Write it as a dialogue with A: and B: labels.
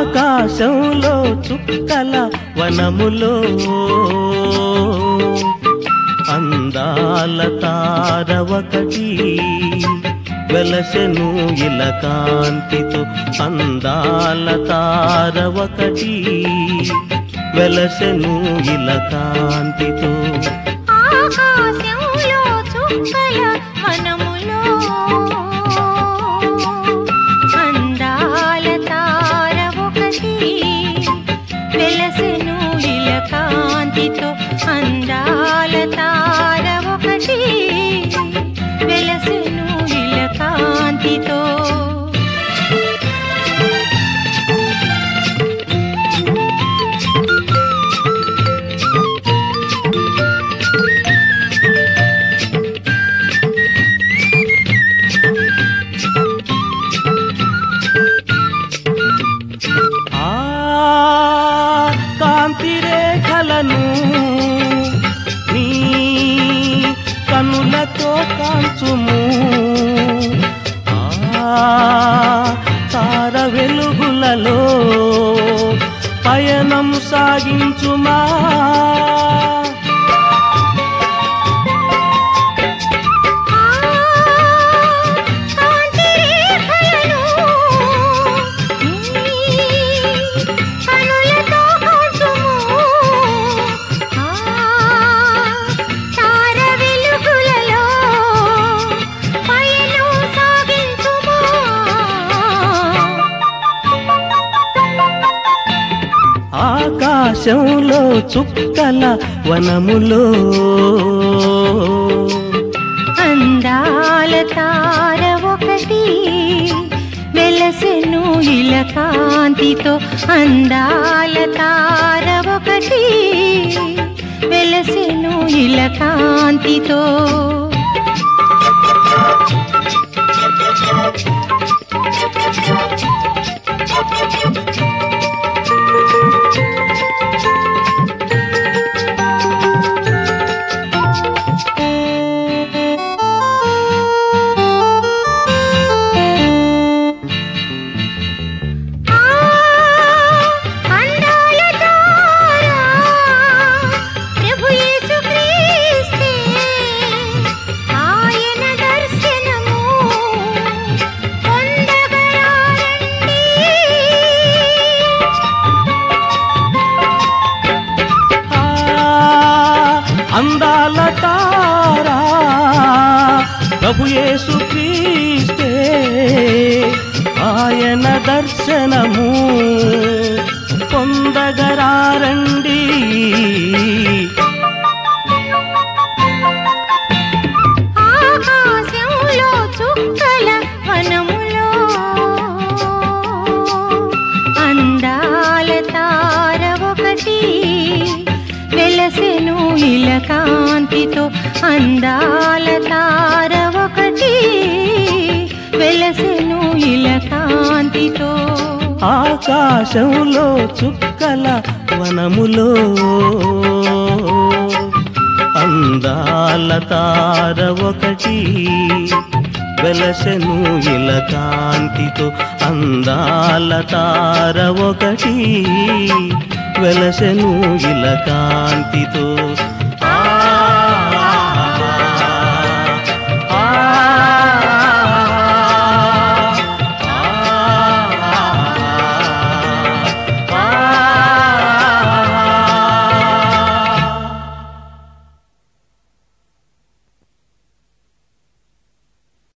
A: ఆకాశంలో చుక్కల వనములో అందాల తార ఒకటి వెలసెను ఇల కాంతితో అందాల తార ఒకటి వెలసెను ఇల కాంతితో
B: ఆకాశంలో చుక్కల వనములో అందాల తార ఒకటి వెలసెను ఇల కాంతితో అందాల తార ఒకటి వెలసెను ఇల కాంతితో
A: ఆ కాంతి రేఖలను నీ కనులతో కాంచుము ఆ తార వెలుగులలో పయనం సాగించుమా
B: కాంతి రేఖలను కనులతో కాల్చుము తార వెలుగులలో పయనం సాగించుము
A: ఆకాశంలో చుక్కల వనములో
B: అందాల తార ఒకటి వెలసెను ఇల కాంతితో అందాల తార ఒకటి వెలసెను ఇల కాంతితో ఆ అందాల తార ప్రభు యేసుక్రీస్తే ఆయన దర్శనము పొందగరారండి
A: ఆ అందాల తారా ప్రభు యేసు క్రీస్తే ఆయన దర్శనము పొందగరారండి
B: ఆకాశంలో చుక్కల వనములో అందాల తార ఒకటి వెలసెను ఇల కాంతితో అందాల తార ఒకటి వెలసెను ఇల కాంతితో
A: ఆకాశంలో చుక్కల వనములో అందాల తార ఒకటి వెలసెను ఇల కాంతితో అందాల తార ఒకటి వెలసెను ఇల కాంతితో